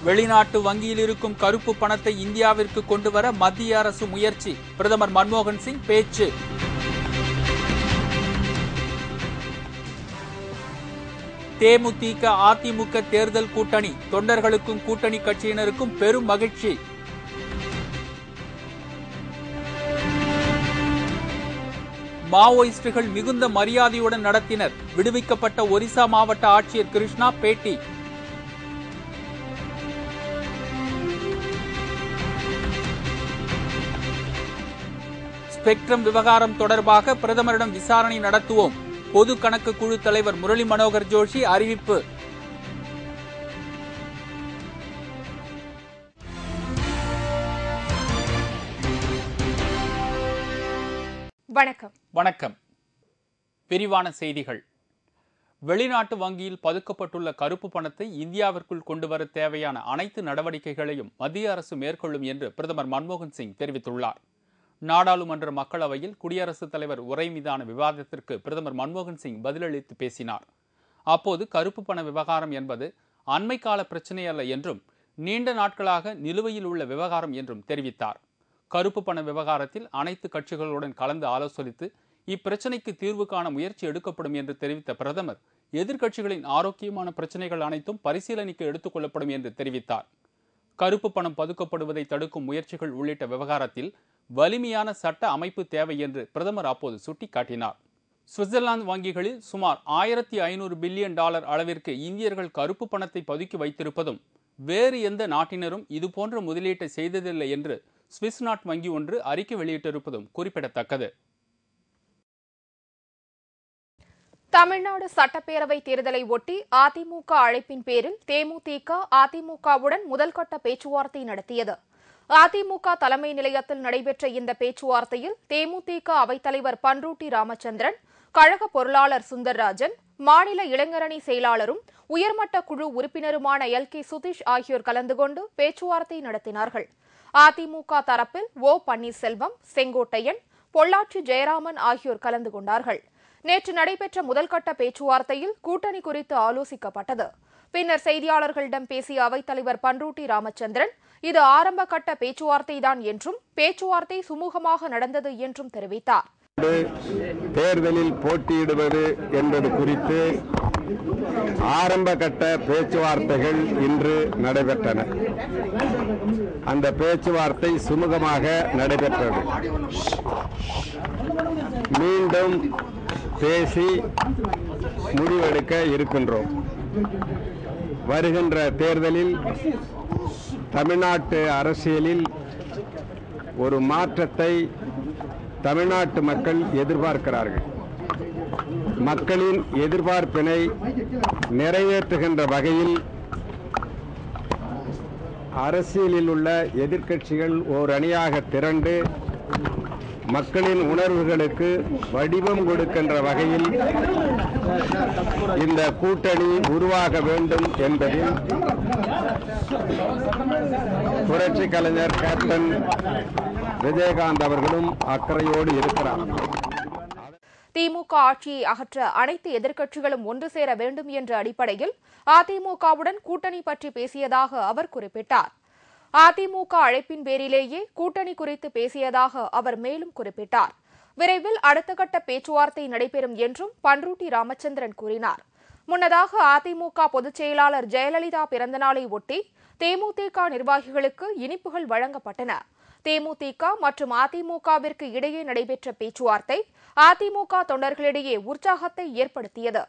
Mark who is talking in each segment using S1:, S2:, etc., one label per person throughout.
S1: வெளிநாட்டு வங்கியில் இருக்கும் கருப்பு பணத்தை இந்தியாவிற்கு கொண்டு வர மத்திய அரசு முயற்சி பிரதமர் மன்மோகன் சிங் பேச்சு தேமுதிக அதிமுக தேர்தல் கூட்டணி தொண்டர்களுக்கும் கூட்டணி கட்சியினருக்கும் பெரும் மகிழ்ச்சி மாவோயிஸ்டுகள் மிகுந்த மரியாதையுடன் நடத்தினர் விடுவிக்கப்பட்ட ஒரிசா மாவட்ட ஆட்சியர் கிருஷ்ணா பேட்டி ஸ்பெக்ட்ரம் விவகாரம் தொடர்பாக பிரதமரிடம் விசாரணை நடத்துவோம் பொது கணக்கு குழு தலைவர் முரளி மனோகர் ஜோஷி அறிவிப்பு
S2: வணக்கம்
S1: வணக்கம் விரிவான செய்திகள் வெளிநாட்டு வங்கியில் பதுக்கப்பட்டுள்ள கருப்பு பணத்தை இந்தியாவிற்குள் கொண்டுவர தேவையான அனைத்து நடவடிக்கைகளையும் மத்திய அரசு மேற்கொள்ளும் என்று பிரதமர் மன்மோகன் சிங் தெரிவித்துள்ளார் நாடாளுமன்ற மக்களவையில் குடியரசுத் தலைவர் உரை மீதான விவாதத்திற்கு பிரதமர் மன்மோகன் சிங் பதிலளித்து பேசினார் அப்போது கருப்பு பண விவகாரம் என்பது அண்மை கால பிரச்சனை அல்ல என்றும் நீண்ட நாட்களாக நிலுவையில் உள்ள விவகாரம் என்றும் தெரிவித்தார் கருப்பு பண விவகாரத்தில் அனைத்து கட்சிகளுடன் கலந்து ஆலோசனித்து இப்பிரச்சினைக்கு தீர்வு காண முயற்சி எடுக்கப்படும் என்று தெரிவித்த பிரதமர் எதிர்க்கட்சிகளின் ஆரோக்கியமான பிரச்சனைகள் அனைத்தும் பரிசீலனைக்கு எடுத்துக் கொள்ளப்படும் என்று தெரிவித்தார் கருப்பு பணம் பதுக்கப்படுவதை தடுக்கும் முயற்சிகள் உள்ளிட்ட விவகாரத்தில் வலிமையான சட்ட அமைப்பு தேவை என்று பிரதமர் அப்போது சுட்டிக்காட்டினார் சுவிட்சர்லாந்து வங்கிகளில் சுமார் ஆயிரத்தி ஐநூறு பில்லியன் டாலர் அளவிற்கு இந்தியர்கள் கருப்பு பணத்தை பதுக்கி வைத்திருப்பதும் வேறு எந்த நாட்டினரும் இதுபோன்ற முதலீட்டை செய்ததில்லை என்று சுவிஸ் நாட் வங்கி ஒன்று அறிக்கை வெளியிட்டிருப்பதும் குறிப்பிடத்தக்கது
S2: தமிழ்நாடு சட்டப்பேரவை தேர்தலை ஒட்டி அதிமுக அழைப்பின் பேரில் தேமுதிக அதிமுகவுடன் முதல்கட்ட பேச்சுவார்த்தை நடத்தியது அதிமுக தலைமை நிலையத்தில் நடைபெற்ற இந்த பேச்சுவார்த்தையில் தேமுதிக அவைத்தலைவர் பன்ருட்டி ராமச்சந்திரன் கழக பொருளாளர் சுந்தர்ராஜன் மாநில இளைஞரணி செயலாளரும் உயர்மட்ட குழு உறுப்பினருமான எல் கே சுதீஷ் ஆகியோர் கலந்து கொண்டு பேச்சுவார்த்தை நடத்தினார்கள் அதிமுக தரப்பில் ஓ பன்னீர்செல்வம் செங்கோட்டையன் பொள்ளாச்சி ஜெயராமன் ஆகியோர் கலந்து கொண்டார்கள் நேற்று நடைபெற்ற முதல்கட்ட பேச்சுவார்த்தையில் கூட்டணி குறித்து ஆலோசிக்கப்பட்டது பின்னர் செய்தியாளர்களிடம் பேசிய அவைத்தலைவர் பன்ருட்டி ராமச்சந்திரன் இது ஆரம்ப கட்ட பேச்சுவார்த்தைதான் என்றும் பேச்சுவார்த்தை சுமூகமாக நடந்தது என்றும் தெரிவித்தார்
S3: தேர்தலில் போட்டியிடுவது என்பது குறித்து ஆரம்ப கட்ட பேச்சுவார்த்தைகள் இன்று நடைபெற்றன அந்த பேச்சுவார்த்தை சுமூகமாக நடைபெற்றது மீண்டும் பேசி முடிவெடுக்க இருக்கின்றோம் வருகின்ற தேர்தலில் தமிழ்நாட்டு அரசியலில் ஒரு மாற்றத்தை தமிழ்நாட்டு மக்கள் எதிர்பார்க்கிறார்கள் மக்களின் எதிர்பார்ப்பினை நிறைவேற்றுகின்ற வகையில் அரசியலில் உள்ள எதிர்க்கட்சிகள் ஓர் அணியாக திரண்டு மக்களின் உணர்வுகளுக்கு வடிவம் கொடுக்கின்ற வகையில் இந்த கூட்டணி உருவாக வேண்டும் என்பதில் புரட்சி கலைஞர் கேப்டன் விஜயகாந்த் அவர்களும் அக்கறையோடு இருக்கிறார்
S2: திமுக ஆட்சியை அகற்ற அனைத்து எதிர்க்கட்சிகளும் ஒன்று சேர வேண்டும் என்ற அடிப்படையில் அதிமுகவுடன் கூட்டணி பற்றி பேசியதாக அவர் குறிப்பிட்டார் அதிமுக அழைப்பின் பேரிலேயே கூட்டணி குறித்து பேசியதாக அவர் மேலும் குறிப்பிட்டார் விரைவில் அடுத்த கட்ட பேச்சுவார்த்தை நடைபெறும் என்றும் பன்ருட்டி ராமச்சந்திரன் கூறினார் முன்னதாக அதிமுக பொதுச் செயலாளர் ஜெயலலிதா பிறந்தநாளை ஒட்டி தேமுதிக நிர்வாகிகளுக்கு இனிப்புகள் வழங்கப்பட்டன தேமுதிக மற்றும் அதிமுகவிற்கு இடையே நடைபெற்ற பேச்சுவார்த்தை அதிமுக தொண்டர்களிடையே உற்சாகத்தை ஏற்படுத்தியது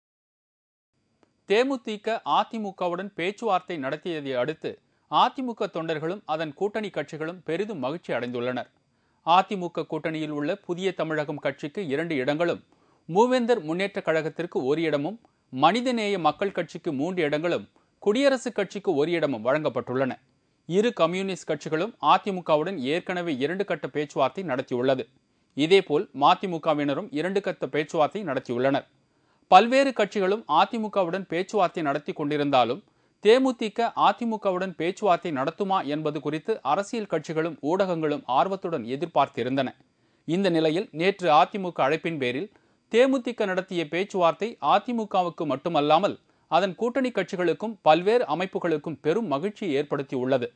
S1: தேமுதிக அதிமுகவுடன் பேச்சுவார்த்தை நடத்தியதை அடுத்து அதிமுக தொண்டர்களும் அதன் கூட்டணி கட்சிகளும் பெரிதும் மகிழ்ச்சி அடைந்துள்ளனர் அதிமுக கூட்டணியில் உள்ள புதிய தமிழகம் கட்சிக்கு இரண்டு இடங்களும் மூவேந்தர் முன்னேற்றக் கழகத்திற்கு ஒரு இடமும் மனிதநேய மக்கள் கட்சிக்கு மூன்று இடங்களும் குடியரசுக் கட்சிக்கு ஒரு இடமும் வழங்கப்பட்டுள்ளன இரு கம்யூனிஸ்ட் கட்சிகளும் அதிமுகவுடன் ஏற்கனவே இரண்டு கட்ட பேச்சுவார்த்தை நடத்தியுள்ளது இதேபோல் மதிமுகவினரும் இரண்டு கட்ட பேச்சுவார்த்தை நடத்தியுள்ளனர் பல்வேறு கட்சிகளும் அதிமுகவுடன் பேச்சுவார்த்தை நடத்தி கொண்டிருந்தாலும் தேமுதிக அதிமுகவுடன் பேச்சுவார்த்தை நடத்துமா என்பது குறித்து அரசியல் கட்சிகளும் ஊடகங்களும் ஆர்வத்துடன் எதிர்பார்த்திருந்தன இந்த நிலையில் நேற்று அதிமுக அழைப்பின் பேரில் தேமுதிக நடத்திய பேச்சுவார்த்தை அதிமுகவுக்கு மட்டுமல்லாமல் அதன் கூட்டணி கட்சிகளுக்கும் பல்வேறு அமைப்புகளுக்கும் பெரும் மகிழ்ச்சியை ஏற்படுத்தியுள்ளது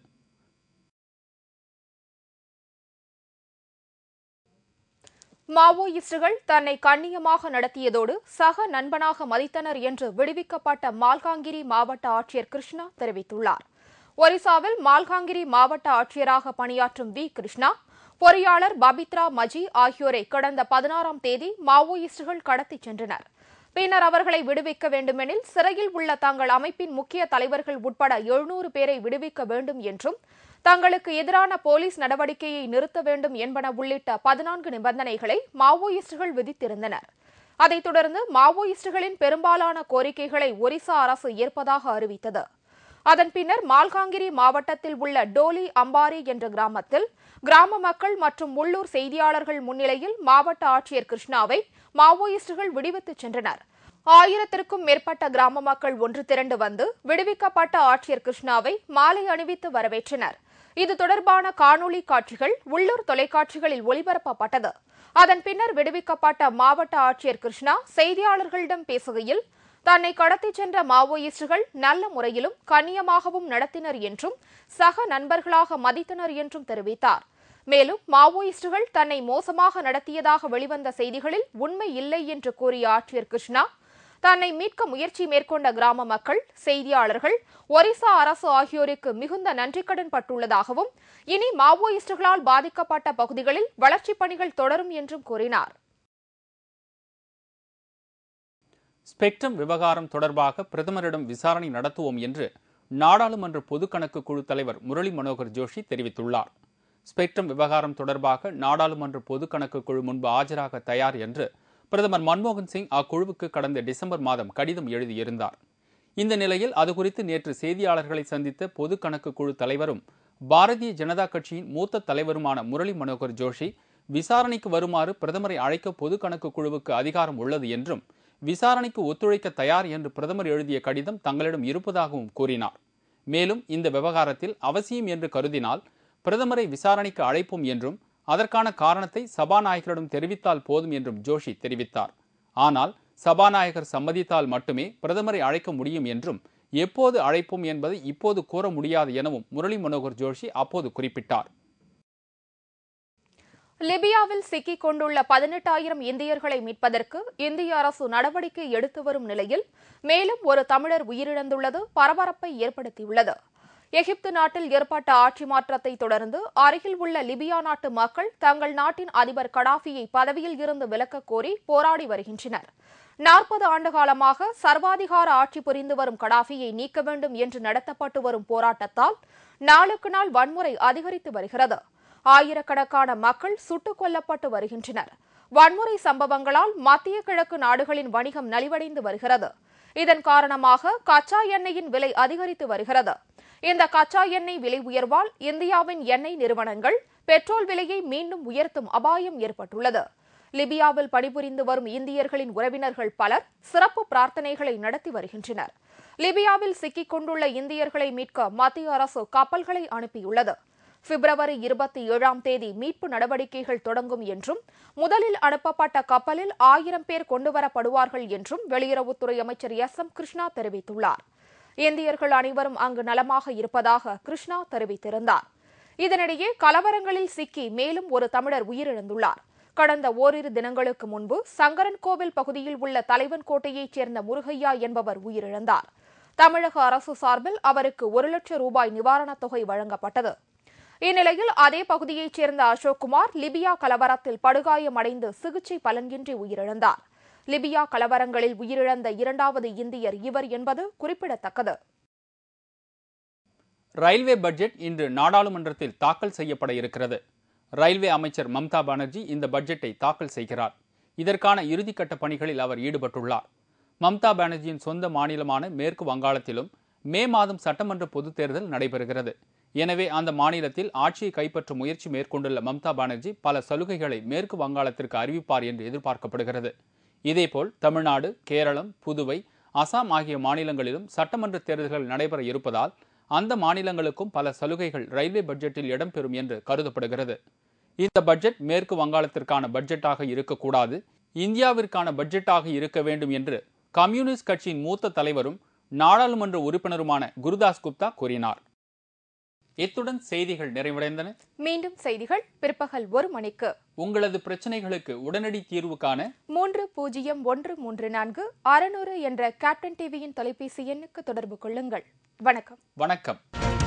S2: மாவோயிஸ்டுகள் தன்னை கண்ணியமாக நடத்தியதோடு சக நண்பனாக மதித்தனர் என்று விடுவிக்கப்பட்ட மால்காங்கிரி மாவட்ட ஆட்சியர் கிருஷ்ணா தெரிவித்துள்ளார் ஒரிசாவில் மால்காங்கிரி மாவட்ட ஆட்சியராக பணியாற்றும் வி கிருஷ்ணா பொறியாளர் பபித்ரா மஜி ஆகியோரை கடந்த பதினாறாம் தேதி மாவோயிஸ்டுகள் கடத்திச் சென்றனர் பின்னர் அவர்களை விடுவிக்க வேண்டுமெனில் சிறையில் உள்ள தங்கள் அமைப்பின் முக்கிய தலைவர்கள் உட்பட எழுநூறு பேரை விடுவிக்க வேண்டும் என்றும் தங்களுக்கு எதிரான போலீஸ் நடவடிக்கையை நிறுத்த வேண்டும் என்பன உள்ளிட்ட பதினான்கு நிபந்தனைகளை மாவோயிஸ்டுகள் விதித்திருந்தனர் அதைத் தொடர்ந்து மாவோயிஸ்டுகளின் பெரும்பாலான கோரிக்கைகளை ஒரிசா அரசு ஏற்பதாக அறிவித்தது அதன் பின்னர் மால்காங்கிரி மாவட்டத்தில் உள்ள டோலி அம்பாரி என்ற கிராமத்தில் கிராம மக்கள் மற்றும் உள்ளூர் செய்தியாளர்கள் முன்னிலையில் மாவட்ட ஆட்சியர் கிருஷ்ணாவை மாவோயிஸ்டுகள் விடுவித்துச் சென்றனர் ஆயிரத்திற்கும் மேற்பட்ட கிராம மக்கள் ஒன்று திரண்டு வந்து விடுவிக்கப்பட்ட ஆட்சியர் கிருஷ்ணாவை மாலை அணிவித்து வரவேற்றனர் இது தொடர்பான காணொலி காட்சிகள் உள்ளூர் தொலைக்காட்சிகளில் ஒளிபரப்பப்பட்டது அதன் பின்னர் விடுவிக்கப்பட்ட மாவட்ட ஆட்சியர் கிருஷ்ணா செய்தியாளர்களிடம் பேசுகையில் தன்னை கடத்திச் சென்ற மாவோயிஸ்டுகள் நல்ல முறையிலும் கண்ணியமாகவும் நடத்தினர் என்றும் சக நண்பர்களாக மதித்தனர் என்றும் தெரிவித்தார் மேலும் மாவோயிஸ்டுகள் தன்னை மோசமாக நடத்தியதாக வெளிவந்த செய்திகளில் உண்மை இல்லை என்று கூறிய ஆட்சியர் கிருஷ்ணா தன்னை மீட்க முயற்சி மேற்கொண்ட கிராம மக்கள் செய்தியாளர்கள் ஒரிசா அரசு ஆகியோருக்கு மிகுந்த நன்றிக்கடன் பட்டுள்ளதாகவும் இனி மாவோயிஸ்டுகளால் பாதிக்கப்பட்ட பகுதிகளில் வளர்ச்சிப் பணிகள் தொடரும் என்றும் கூறினார்
S1: ஸ்பெக்ட்ரம் விவகாரம் தொடர்பாக பிரதமரிடம் விசாரணை நடத்துவோம் என்று நாடாளுமன்ற பொதுக்கணக்கு குழு தலைவர் முரளி மனோகர் ஜோஷி தெரிவித்துள்ளார் ஸ்பெக்ட்ரம் விவகாரம் தொடர்பாக நாடாளுமன்ற பொதுக்கணக்கு குழு முன்பு ஆஜராக தயார் என்று பிரதமர் மன்மோகன் சிங் அக்குழுவுக்கு கடந்த டிசம்பர் மாதம் கடிதம் எழுதியிருந்தார் இந்த நிலையில் அது குறித்து நேற்று செய்தியாளர்களை சந்தித்த பொது கணக்கு குழு தலைவரும் பாரதிய ஜனதா கட்சியின் மூத்த தலைவருமான முரளி மனோகர் ஜோஷி விசாரணைக்கு வருமாறு பிரதமரை அழைக்க பொது கணக்கு குழுவுக்கு அதிகாரம் உள்ளது என்றும் விசாரணைக்கு ஒத்துழைக்க தயார் என்று பிரதமர் எழுதிய கடிதம் தங்களிடம் இருப்பதாகவும் கூறினார் மேலும் இந்த விவகாரத்தில் அவசியம் என்று கருதினால் பிரதமரை விசாரணைக்கு அழைப்போம் என்றும் அதற்கான காரணத்தை சபாநாயகரிடம் தெரிவித்தால் போதும் என்றும் ஜோஷி தெரிவித்தார் ஆனால் சபாநாயகர் சம்மதித்தால் மட்டுமே பிரதமரை அழைக்க முடியும் என்றும் எப்போது அழைப்போம் என்பதை இப்போது கூற முடியாது எனவும் முரளி மனோகர் ஜோஷி அப்போது குறிப்பிட்டார்
S2: லிபியாவில் சிக்கிக் கொண்டுள்ள பதினெட்டாயிரம் இந்தியர்களை மீட்பதற்கு இந்திய அரசு நடவடிக்கை எடுத்து வரும் நிலையில் மேலும் ஒரு தமிழர் உயிரிழந்துள்ளது பரபரப்பை ஏற்படுத்தியுள்ளது எகிப்து நாட்டில் ஏற்பட்ட ஆட்சி மாற்றத்தை தொடர்ந்து அருகில் உள்ள லிபியா நாட்டு மக்கள் தங்கள் நாட்டின் அதிபர் கடாஃபியை பதவியில் இருந்து விலக்கக் கோரி போராடி வருகின்றனர் நாற்பது ஆண்டு காலமாக சர்வாதிகார ஆட்சி புரிந்து வரும் கடாஃபியை நீக்க வேண்டும் என்று நடத்தப்பட்டு வரும் போராட்டத்தால் நாளுக்கு நாள் வன்முறை அதிகரித்து வருகிறது ஆயிரக்கணக்கான மக்கள் சுட்டுக் கொல்லப்பட்டு வருகின்றனர் வன்முறை சம்பவங்களால் மத்திய கிழக்கு நாடுகளின் வணிகம் நலிவடைந்து வருகிறது இதன் காரணமாக கச்சா எண்ணெயின் விலை அதிகரித்து வருகிறது இந்த கச்சா எண்ணெய் விலை உயர்வால் இந்தியாவின் எண்ணெய் நிறுவனங்கள் பெட்ரோல் விலையை மீண்டும் உயர்த்தும் அபாயம் ஏற்பட்டுள்ளது லிபியாவில் பணிபுரிந்து வரும் இந்தியர்களின் உறவினர்கள் பலர் சிறப்பு பிரார்த்தனைகளை நடத்தி வருகின்றனர் லிபியாவில் சிக்கிக் கொண்டுள்ள இந்தியர்களை மீட்க மத்திய அரசு கப்பல்களை அனுப்பியுள்ளது பிப்ரவரி இருபத்தி ஏழாம் தேதி மீட்பு நடவடிக்கைகள் தொடங்கும் என்றும் முதலில் அனுப்பப்பட்ட கப்பலில் ஆயிரம் பேர் கொண்டுவரப்படுவார்கள் என்றும் வெளியுறவுத்துறை அமைச்சர் எஸ் எம் கிருஷ்ணா தெரிவித்துள்ளார் இந்தியர்கள் அனைவரும் அங்கு நலமாக இருப்பதாக கிருஷ்ணா தெரிவித்திருந்தார் இதனிடையே கலவரங்களில் சிக்கி மேலும் ஒரு தமிழர் உயிரிழந்துள்ளார் கடந்த ஓரிரு தினங்களுக்கு முன்பு சங்கரன்கோவில் பகுதியில் உள்ள தலைவன் கோட்டையைச் சேர்ந்த முருகையா என்பவர் உயிரிழந்தார் தமிழக அரசு சார்பில் அவருக்கு ஒரு லட்சம் ரூபாய் நிவாரணத் தொகை வழங்கப்பட்டது இந்நிலையில் அதே பகுதியைச் சேர்ந்த அசோக்குமார் லிபியா கலவரத்தில் படுகாயமடைந்து சிகிச்சை பலனின்றி உயிரிழந்தார் லிபியா கலவரங்களில் உயிரிழந்த இரண்டாவது இந்தியர் இவர் என்பது குறிப்பிடத்தக்கது
S1: ரயில்வே பட்ஜெட் இன்று நாடாளுமன்றத்தில் தாக்கல் செய்யப்பட இருக்கிறது ரயில்வே அமைச்சர் மம்தா பானர்ஜி இந்த பட்ஜெட்டை தாக்கல் செய்கிறார் இதற்கான இறுதிக்கட்ட பணிகளில் அவர் ஈடுபட்டுள்ளார் மம்தா பானர்ஜியின் சொந்த மாநிலமான மேற்கு வங்காளத்திலும் மே மாதம் சட்டமன்ற பொதுத் தேர்தல் நடைபெறுகிறது எனவே அந்த மாநிலத்தில் ஆட்சியை கைப்பற்றும் முயற்சி மேற்கொண்டுள்ள மம்தா பானர்ஜி பல சலுகைகளை மேற்கு வங்காளத்திற்கு அறிவிப்பார் என்று எதிர்பார்க்கப்படுகிறது இதேபோல் தமிழ்நாடு கேரளம் புதுவை அசாம் ஆகிய மாநிலங்களிலும் சட்டமன்ற தேர்தல்கள் நடைபெற இருப்பதால் அந்த மாநிலங்களுக்கும் பல சலுகைகள் ரயில்வே பட்ஜெட்டில் இடம்பெறும் என்று கருதப்படுகிறது இந்த பட்ஜெட் மேற்கு வங்காளத்திற்கான பட்ஜெட்டாக இருக்கக்கூடாது இந்தியாவிற்கான பட்ஜெட்டாக இருக்க வேண்டும் என்று கம்யூனிஸ்ட் கட்சியின் மூத்த தலைவரும் நாடாளுமன்ற உறுப்பினருமான குருதாஸ் குப்தா கூறினார் இத்துடன் செய்திகள் நிறைவடைந்தன
S2: மீண்டும் செய்திகள் பிற்பகல் ஒரு மணிக்கு
S1: உங்களது பிரச்சனைகளுக்கு உடனடி தீர்வு காண
S2: மூன்று பூஜ்ஜியம் ஒன்று மூன்று நான்கு அறுநூறு என்ற கேப்டன் டிவியின் தொலைபேசி எண்ணுக்கு தொடர்பு கொள்ளுங்கள் வணக்கம்
S1: வணக்கம்